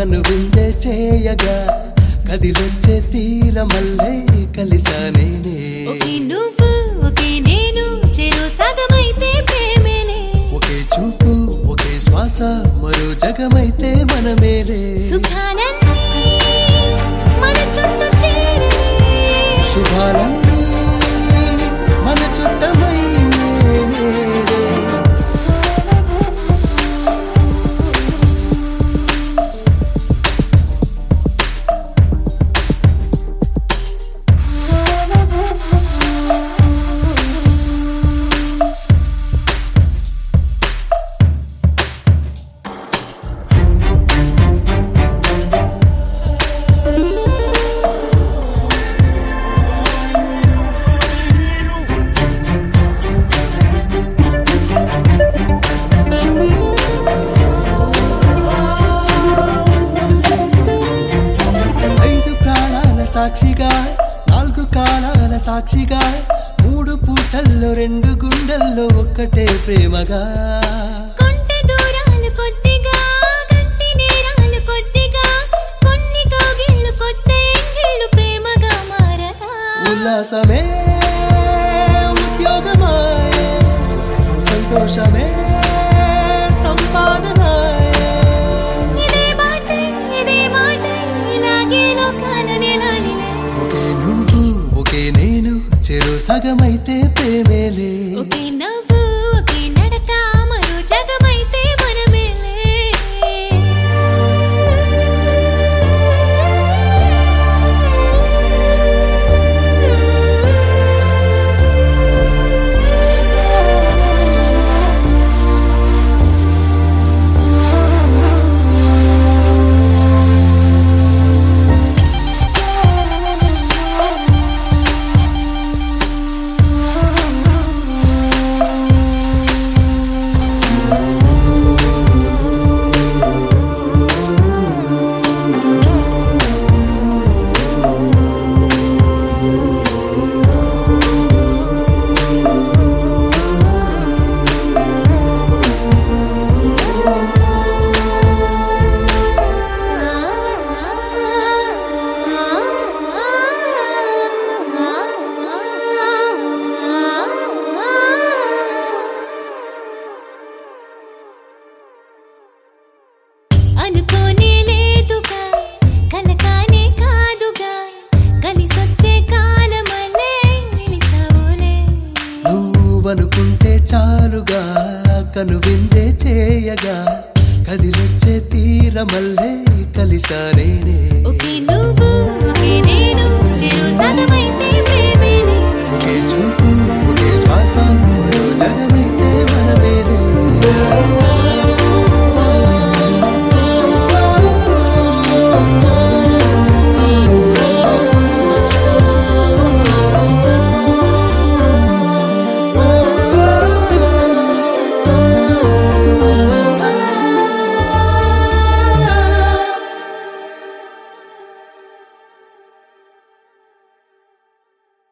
కను విందే చేయగా కదిలొచ్చే తీరమల్లే కలిసానేనే ఒకే నువ్వు ఒకే నేను చెరో సగమైతే ప్రేమేలే ఒకే చూపు ఒకే శ్వాస మరో జగమైతే మనమేలే సుఖాలన్నీ మన చుట్టూ చేరే శుభాలన్నీ మన చుట్టమైనేలే ఐదు ప్రాణాల సాక్షిగా నాలుగు కాలాల సాక్షిగా మూడు పూటల్లో రెండు గుండెల్లో ఒక్కటే ప్రేమగా కొంటె దూరాలు కొద్దిగా గంటి నేరాలు కొద్దిగా కొన్ని కౌగిళ్ళు కొత్త ఎంగిళ్ళు ప్రేమగా మారగా ఉల్లాసమే ఉద్యోగమాయే సంతోషమే సంపాదనాయే ఇదే బాటే ఇదే మాటే ఇలాగే లోకాల నెలాలిలే ఒకే నువ్వు ఒకే నేను చెరు సగమైతే ప్రేమేలే ఒకే నవ్వు ఒకే నడక మరో జగమైతే మనమేలే అనుకోనే లేదుగా కలకానే కాదుగా కలిసొచ్చే కాలమలే నిలిచావులే నువ్వనుకుంటే చాలుగా కను విందే చేయగా కదిలొచ్చే తీరమల్లే కలిశానేనే ఒకే నువ్వు ఒకే నేను చెరు సగమైతే ప్రేమేలే ఒకే చూపు ఒకే శ్వాస మరో జగమైతే మనమేలే